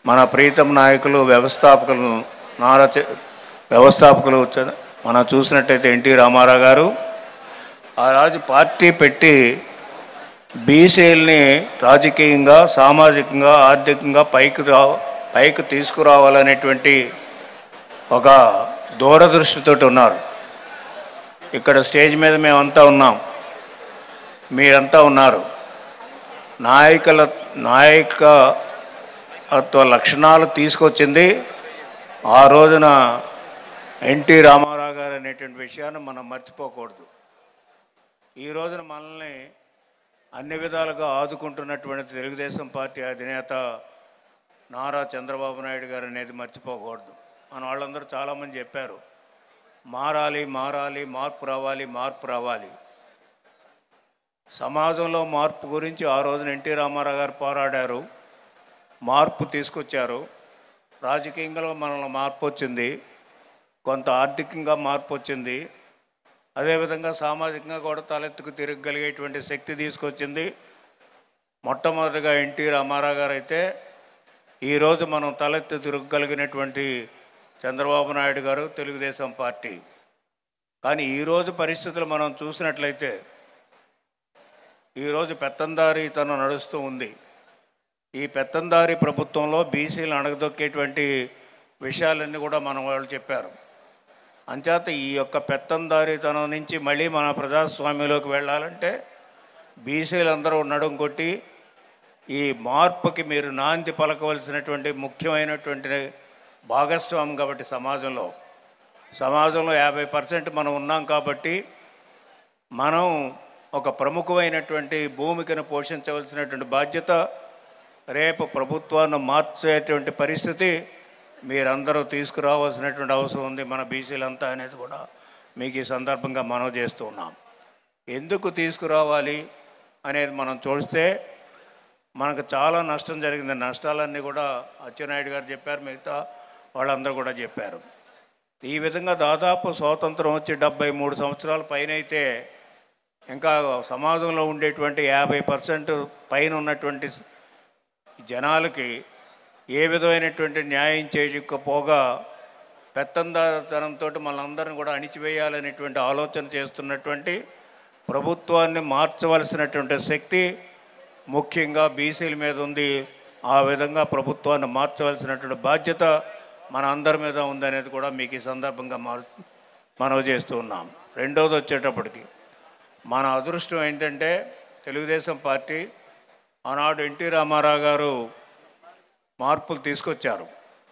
మన ప్రీతం నాయకులు వ్యవస్థాపకులు నారా చ- వ్యవస్థాపకులు చ- మనం చూసినట్టయితే ఎన్టీ రామారావు గారు ఆ రాజు పార్టీ పెట్టి బీసీలని రాజకీయంగా సామాజికంగా ఆర్థికంగా పైకి రా పైకి తీసుకురావాలనేటువంటి ఒక దూరదృష్టితోటి ఉన్నారు ఇక్కడ స్టేజ్ మీద మేమంతా ఉన్నాం మీరంతా ఉన్నారు నాయకుల నాయకత్వ లక్షణాలు తీసుకొచ్చింది ఆ రోజున ఎన్టీ రామారావు గారు అనేటువంటి విషయాన్ని మనం మర్చిపోకూడదు ఈ రోజున మనల్ని అన్ని విధాలుగా ఆదుకుంటున్నటువంటి తెలుగుదేశం పార్టీ అధినేత నారా చంద్రబాబు నాయుడు గారు అనేది మర్చిపోకూడదు మన వాళ్ళందరూ చాలామంది చెప్పారు మారాలి మారాలి మార్పు రావాలి మార్పు రావాలి సమాజంలో మార్పు గురించి ఆ రోజున ఎన్టీ రామారావు గారు పోరాడారు మార్పు తీసుకొచ్చారు రాజకీయంగా మనలో మార్పు వచ్చింది కొంత ఆర్థికంగా మార్పు వచ్చింది అదేవిధంగా సామాజికంగా కూడా తలెత్తుకు తిరగగలిగేటువంటి శక్తి తీసుకొచ్చింది మొట్టమొదటిగా ఎన్టీ రామారావు గారు అయితే ఈరోజు మనం తలెత్తి తిరగగలిగినటువంటి చంద్రబాబు నాయుడు గారు తెలుగుదేశం పార్టీ కానీ ఈరోజు పరిస్థితులు మనం చూసినట్లయితే ఈరోజు పెత్తందారీతనం నడుస్తూ ఉంది ఈ పెత్తందారీ ప్రభుత్వంలో బీసీలు అణగదొక్కేటువంటి విషయాలన్నీ కూడా మన వాళ్ళు చెప్పారు అంచేత ఈ యొక్క పెత్తందారీతనం నుంచి మళ్ళీ మన ప్రజాస్వామ్యంలోకి వెళ్ళాలంటే బీసీలందరూ నడుం కొట్టి ఈ మార్పుకి మీరు నాంది పలకవలసినటువంటి ముఖ్యమైనటువంటి భాగస్వామ్యం కాబట్టి సమాజంలో సమాజంలో యాభై పర్సెంట్ మనం ఉన్నాం కాబట్టి మనం ఒక ప్రముఖమైనటువంటి భూమికను పోషించవలసినటువంటి బాధ్యత రేపు ప్రభుత్వాన్ని మార్చేటువంటి పరిస్థితి మీరందరూ తీసుకురావాల్సినటువంటి అవసరం ఉంది మన బీసీలంతా అనేది కూడా మీకు ఈ సందర్భంగా మనం చేస్తూ ఉన్నాం ఎందుకు తీసుకురావాలి అనేది మనం చూస్తే మనకు చాలా నష్టం జరిగింది నష్టాలన్నీ కూడా అచ్చెన్నాయుడు గారు చెప్పారు మిగతా వాళ్ళందరూ కూడా చెప్పారు ఈ విధంగా దాదాపు స్వాతంత్రం వచ్చి డెబ్బై మూడు సంవత్సరాల పైన అయితే ఇంకా సమాజంలో ఉండేటువంటి యాభై పర్సెంట్ పైన ఉన్నటువంటి జనాలకి ఏ విధమైనటువంటి న్యాయం చేయకపోగా పెత్తందాతనంతో మనందరిని కూడా అణిచివేయాలనేటువంటి ఆలోచన చేస్తున్నటువంటి ప్రభుత్వాన్ని మార్చవలసినటువంటి శక్తి ముఖ్యంగా బీసీల మీద ఉంది ఆ విధంగా ప్రభుత్వాన్ని మార్చవలసినటువంటి బాధ్యత మన అందరి మీద ఉందనేది కూడా మీకు ఈ సందర్భంగా మారు మనవి చేస్తూ ఉన్నాం రెండోది వచ్చేటప్పటికి మన అదృష్టం ఏంటంటే తెలుగుదేశం పార్టీ ఆనాడు ఎన్టీ రామారావు గారు మార్పులు తీసుకొచ్చారు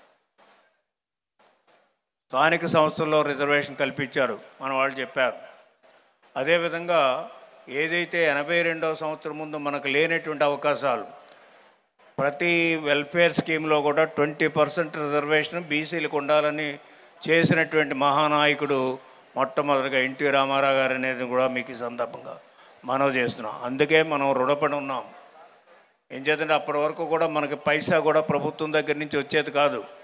స్థానిక సంస్థల్లో రిజర్వేషన్ కల్పించారు మన వాళ్ళు చెప్పారు అదేవిధంగా ఏదైతే ఎనభై రెండవ సంవత్సరం ముందు మనకు లేనటువంటి అవకాశాలు ప్రతి వెల్ఫేర్ స్కీమ్లో కూడా ట్వంటీ పర్సెంట్ రిజర్వేషన్ బీసీలకు ఉండాలని చేసినటువంటి మహానాయకుడు మొట్టమొదటిగా ఎన్టీ రామారావు గారు అనేది కూడా మీకు ఈ సందర్భంగా మనవి చేస్తున్నాం అందుకే మనం రుణపడి ఉన్నాం ఏం చేద్దంటే అప్పటి వరకు కూడా మనకి పైసా కూడా ప్రభుత్వం దగ్గర నుంచి వచ్చేది కాదు